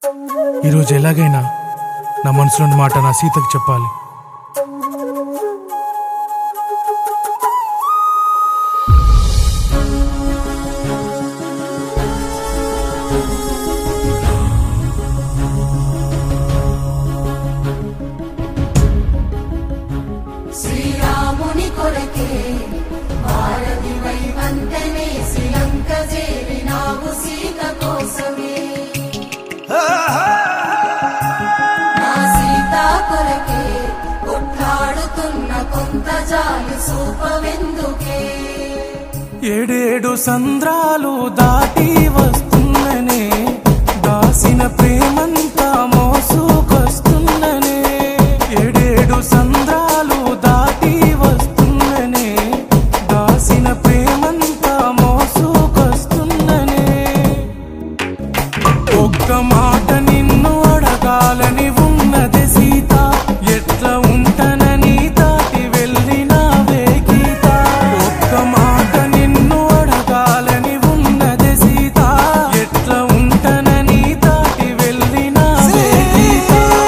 ఈరోజు ఎలాగైనా నా మనసులోని మాట నా సీతకు చెప్పాలి శ్రీరాముని కొరకే భారతి వైవంతనే శ్రీలంక చేరినావు సీత కోసమే నా సీత కొరకే కొట్లాడుతున్న కొంత జాలి సూపవెందుకే ఏడేడు సంద్రాలు దాటి వస్తున్ననే దాసిన ప్రేమంతా మోసుకొస్తున్ననే ఏడేడు సంద్రాలు దాటి వస్తున్ననే దాసిన ప్రేమంతా మోసుకొస్తున్ననే ఒక్క మాట నిన్ను అడగాలని ఉన్నది సీత ఎట్లా ఉంటానని దాటి వెళ్ళినావే గీత ఒక్క మాట నిన్ను అడగాలని ఉన్నది సీత ఎట్లా ఉంటానని దాటి వెళ్ళినావే గీత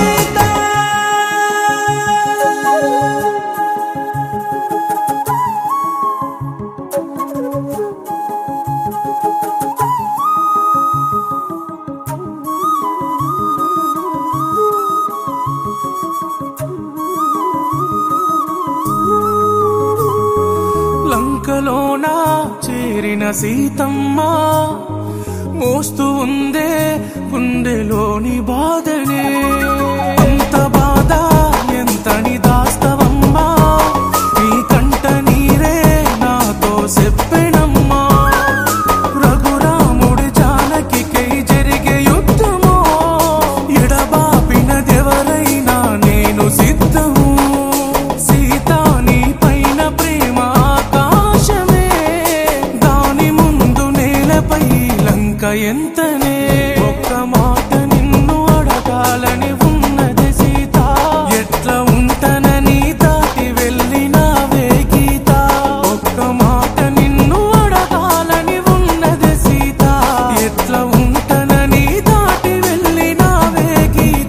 లంకలోన చేరిన సీతమ్మ మోస్తూ ఉందే గుండెలోని బాధనే అంత బాధ ఎంతని దాస్తవమ్మా నీ కంట నీరే నాతో చెప్పెనమ్మా రఘురాముడి జానకికై జరిగే యుద్ధము ఎడబాపినదెవరైనా నేను సిద్ధము సీతా నీ పైన ప్రేమ ఆకాశమే దాని ముందు నేలపై లంక ఎంతనే ఒక్క మాట నిన్ను అడగాలని ఉన్నది సీత ఎట్లా ఉంటానని దాటి వెళ్ళినావే గీత ఒక్క మాట నిన్ను అడగాలని ఉన్నది సీత ఎట్లా ఉంటానని దాటి వెళ్ళినావే గీత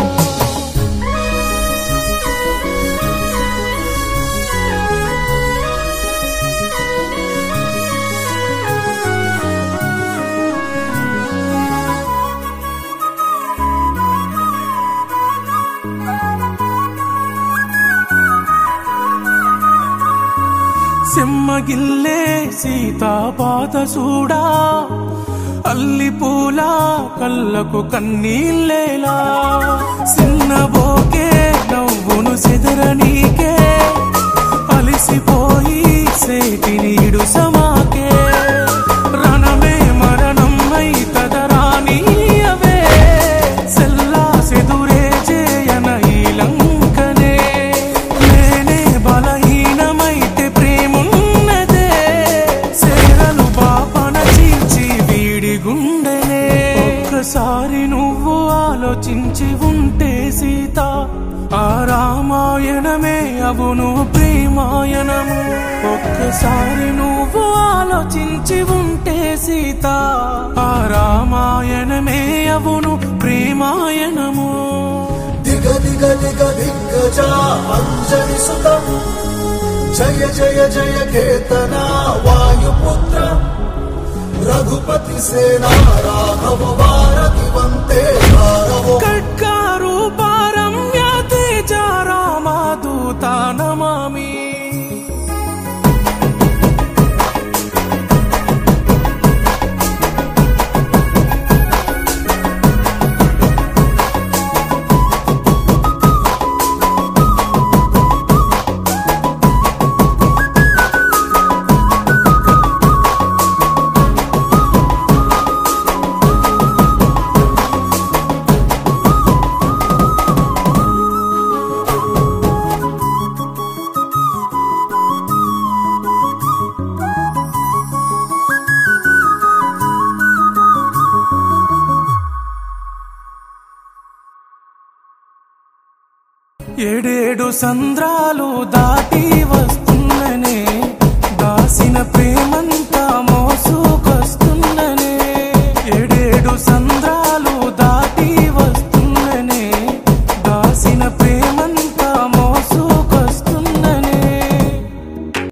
సెమ్మగిల్లే సీతాపాత సూడా అల్లి పూల కళ్ళకు కన్నీళ్ళేలా సిన్నబోకే నవ్వును సెదరనీకే అలిసిపోయి సేటి నీడు సమాకే రణమే మరణమై తదరానీయవే సెల్లా సెదురే చేయన ఈ లంకనే నేనే బలహీనమైతే ప్రేమున్నదే సేరలు బాపన చీల్చి వీడి గుండెనే ఒక్కసారి నువ్వు ఆలోచించి ఉంటే సీత ఆ రామాయణమే అవును ప్రేమాయణము ఒక్కసారి నువ్వు ఆలోచించి ఉంటే సీత ఆ రామాయణమే అవును ప్రేమాయణము దిగ దిగ దిగ దిగ్గజ అంజలి సుతం జయ జయ జయ కేతన వాయుపుత్ర రఘుపతి సేనా రాఘవ భారతి వంతే భారవో ఖడ్గారు పారమ్య తేజ రామదూత నమామి ఏడేడు సంద్రాలు దాటి వస్తు